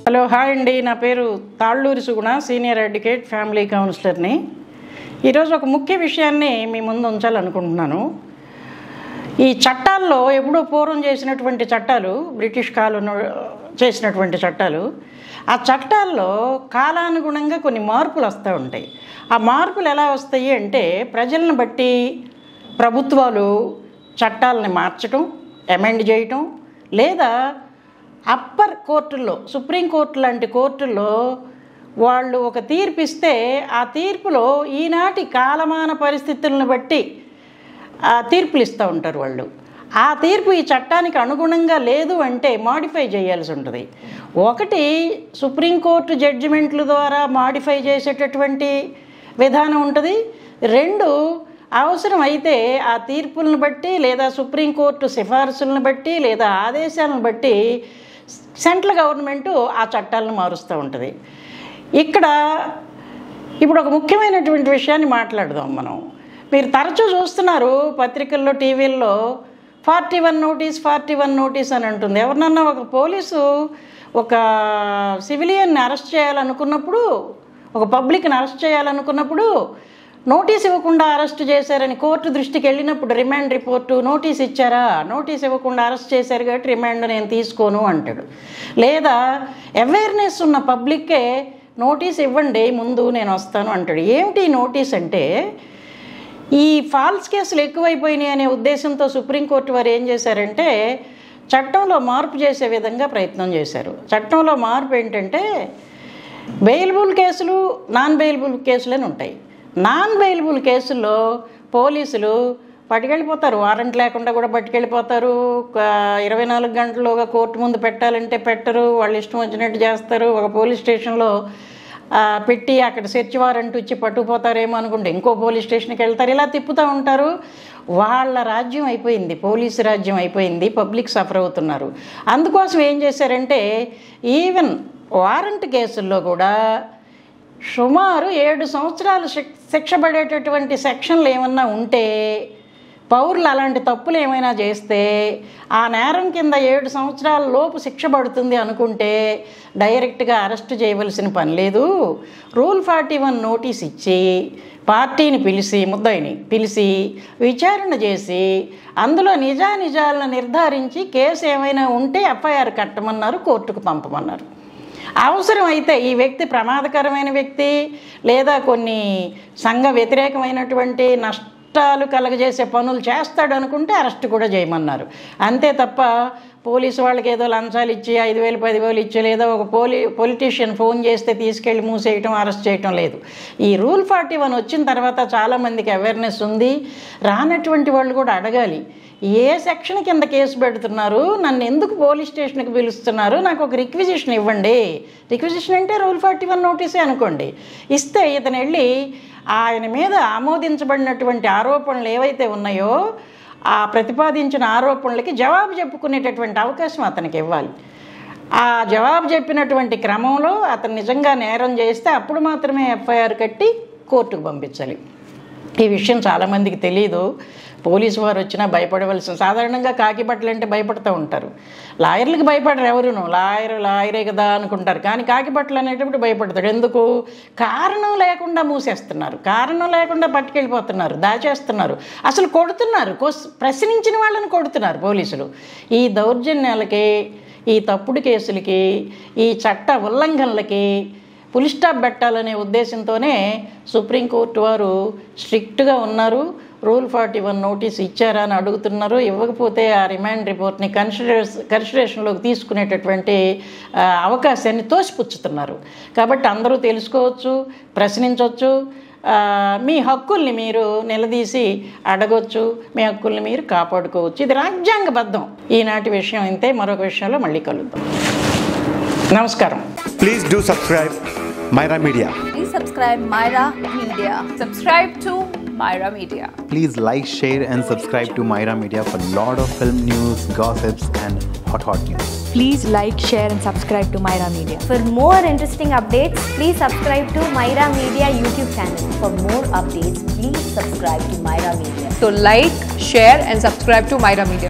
Hello hi అండి నా పేరు Talluri Suguna senior advocate family కౌన్సిలర్ని ఈరోజు ఒక ముఖ్య విషయాన్ని మీ ముందు ఉంచాలనుకుంటున్నాను ఈ చట్టాల్లో ఎప్పుడో పూర్వం చేసినటువంటి చట్టాలు బ్రిటిష్ కాలం చేసినటువంటి చట్టాలు ఆ చట్టాల్లో కాలానుగుణంగా కొన్ని మార్పులు వస్తూ ఉంటాయి ఆ మార్పులు ఎలా వస్తాయి అంటే ప్రజలను బట్టి ప్రభుత్వాలు చట్టాలని మార్చటం అమెండ్ చేయటం లేదా అప్పర్ కోర్టుల్లో సుప్రీంకోర్టు లాంటి కోర్టుల్లో వాళ్ళు ఒక తీర్పు ఇస్తే ఆ తీర్పులో ఈనాటి కాలమాన పరిస్థితులను బట్టి ఆ తీర్పులు ఇస్తూ ఉంటారు వాళ్ళు ఆ తీర్పు ఈ చట్టానికి అనుగుణంగా లేదు అంటే మాడిఫై చేయాల్సి ఉంటుంది ఒకటి సుప్రీంకోర్టు జడ్జిమెంట్ల ద్వారా మాడిఫై చేసేటటువంటి విధానం ఉంటుంది రెండు అవసరం అయితే ఆ తీర్పులను బట్టి లేదా సుప్రీంకోర్టు సిఫార్సులను బట్టి లేదా ఆదేశాలను బట్టి సెంట్రల్ గవర్నమెంటు ఆ చట్టాలను మారుస్తూ ఉంటుంది ఇక్కడ ఇప్పుడు ఒక ముఖ్యమైనటువంటి విషయాన్ని మాట్లాడదాం మనం మీరు తరచూ చూస్తున్నారు పత్రికల్లో టీవీల్లో forty one notice forty one notice అని అంటుంది ఎవరినన్నా ఒక పోలీసు ఒక సివిలియన్ని అరెస్ట్ చేయాలనుకున్నప్పుడు ఒక పబ్లిక్ని అరెస్ట్ చేయాలనుకున్నప్పుడు నోటీస్ ఇవ్వకుండా అరెస్ట్ చేశారని కోర్టు దృష్టికి వెళ్ళినప్పుడు రిమాండ్ రిపోర్టు నోటీస్ ఇచ్చారా నోటీస్ ఇవ్వకుండా అరెస్ట్ చేశారు కాబట్టి రిమాండ్ నేను తీసుకోను అంటాడు లేదా అవేర్నెస్ ఉన్న పబ్లిక్కే నోటీస్ ఇవ్వండి ముందు నేను వస్తాను అంటాడు ఏమిటి ఈ నోటీస్ అంటే ఈ ఫాల్స్ కేసులు ఎక్కువైపోయినాయి అనే ఉద్దేశంతో సుప్రీంకోర్టు వారు ఏం చేశారంటే చట్టంలో మార్పు చేసే విధంగా ప్రయత్నం చేశారు చట్టంలో మార్పు ఏంటంటే బెయిలబుల్ కేసులు నాన్ బెయిలబుల్ కేసులని ఉంటాయి నాన్ బెయిలబుల్ కేసుల్లో పోలీసులు పట్టుకెళ్ళిపోతారు వారెంట్ లేకుండా కూడా పట్టుకెళ్ళిపోతారు ఒక ఇరవై నాలుగు గంటలుగా కోర్టు ముందు పెట్టాలంటే పెట్టరు వాళ్ళు ఇష్టం వచ్చినట్టు చేస్తారు ఒక పోలీస్ స్టేషన్లో ఆ, పెట్టి అక్కడ సెర్చ్ వారెంట్ ఇచ్చి పట్టుకుపోతారేమో అనుకుంటే ఇంకో పోలీస్ స్టేషన్కి వెళ్తారు ఇలా తిప్పుతూ ఉంటారు వాళ్ళ రాజ్యం అయిపోయింది పోలీసు రాజ్యం అయిపోయింది పబ్లిక్ సఫర్ అవుతున్నారు అందుకోసం ఏం చేశారంటే ఈవెన్ వారెంట్ కేసుల్లో కూడా సుమారు ఏడు సంవత్సరాలు శిక్ శిక్ష పడేటటువంటి సెక్షన్లు ఏమన్నా ఉంటే పౌరులు అలాంటి తప్పులు ఏమైనా చేస్తే ఆ నేరం కింద ఏడు సంవత్సరాల లోపు శిక్ష పడుతుంది అనుకుంటే డైరెక్ట్గా అరెస్ట్ చేయవలసిన పని లేదు రూల్ ఫార్టీ వన్ నోటీస్ ఇచ్చి పార్టీని పిలిచి ముద్దాయిని పిలిచి విచారణ చేసి అందులో నిజానిజాలను నిర్ధారించి కేసు ఏమైనా ఉంటే ఎఫ్ఐఆర్ కట్టమన్నారు కోర్టుకు పంపమన్నారు అవసరమైతే ఈ వ్యక్తి ప్రమాదకరమైన వ్యక్తి లేదా కొన్ని సంఘ వ్యతిరేకమైనటువంటి నష్టాలు కలగజేసే పనులు చేస్తాడు అనుకుంటే అరెస్ట్ కూడా చేయమన్నారు అంతే తప్ప పోలీసు వాళ్ళకి ఏదో లంచాలు ఇచ్చి ఐదు వేలు పదివేలు ఇచ్చి లేదా ఒక పోలీ పొలిటీషియన్ ఫోన్ చేస్తే తీసుకెళ్ళి మూసేయటం అరెస్ట్ చేయటం లేదు ఈ రూల్ ఫార్టీ వన్ వచ్చిన తర్వాత చాలామందికి అవేర్నెస్ ఉంది రానటువంటి వాళ్ళు కూడా అడగాలి ఏ సెక్షన్ కింద కేసు పెడుతున్నారు నన్ను ఎందుకు పోలీస్ స్టేషన్కి పిలుస్తున్నారు నాకు ఒక రిక్విజిషన్ ఇవ్వండి రిక్విజిషన్ అంటే రూల్ ఫార్టీ వన్ నోటీసే అనుకోండి ఇస్తే ఇతను వెళ్ళి ఆయన మీద ఆమోదించబడినటువంటి ఆరోపణలు ఏవైతే ఉన్నాయో ఆ ప్రతిపాదించిన ఆరోపణలకి జవాబు చెప్పుకునేటటువంటి అవకాశం అతనికి ఇవ్వాలి ఆ జవాబు చెప్పినటువంటి క్రమంలో అతను నిజంగా నేరం చేస్తే అప్పుడు మాత్రమే ఎఫ్ఐఆర్ కట్టి కోర్టుకు పంపించాలి ఈ విషయం చాలామందికి తెలియదు పోలీసు వారు వచ్చినా భయపడవలసిన సాధారణంగా కాకి బట్టలు అంటే భయపడుతూ ఉంటారు లాయర్లకు భయపడరు ఎవరును లాయర్ లాయరే కదా అనుకుంటారు కానీ కాకి బట్టలు అనేటప్పుడు భయపడతాడు ఎందుకు కారణం లేకుండా మూసేస్తున్నారు కారణం లేకుండా పట్టుకెళ్ళిపోతున్నారు దాచేస్తున్నారు అసలు కొడుతున్నారు కొస్ ప్రశ్నించిన వాళ్ళని కొడుతున్నారు పోలీసులు ఈ దౌర్జన్యాలకి ఈ తప్పుడు కేసులకి ఈ చట్ట ఉల్లంఘనలకి పులి స్టాప్ పెట్టాలనే ఉద్దేశంతోనే సుప్రీంకోర్టు వారు స్ట్రిక్ట్గా ఉన్నారు రూల్ ఫార్టీ వన్ నోటీస్ ఇచ్చారా అని అడుగుతున్నారు ఇవ్వకపోతే ఆ రిమాండ్ రిపోర్ట్ని కన్సిడర్ కన్సిడరేషన్లోకి తీసుకునేటటువంటి ఆ, అవకాశాన్ని తోసిపుచ్చుతున్నారు కాబట్టి అందరూ తెలుసుకోవచ్చు ప్రశ్నించవచ్చు ఆ, మీ హక్కుల్ని మీరు నిలదీసి అడగొచ్చు మీ హక్కుల్ని మీరు కాపాడుకోవచ్చు ఇది రాజ్యాంగబద్ధం ఈనాటి విషయం ఇంతే మరొక విషయంలో మళ్ళీ కలుద్దాం నమస్కారం Please do subscribe Myra Media. Please subscribe Myra Media. Subscribe to Myra Media. Please like, share, and subscribe to Myra Media for lot of film news, gossips, and hot hot news. Please like, share, and subscribe to Myra Media. For more interesting updates, please subscribe to Myra Media YouTube channel. For more updates, please subscribe to Myra Media. So like, share and subscribe to Myra Media.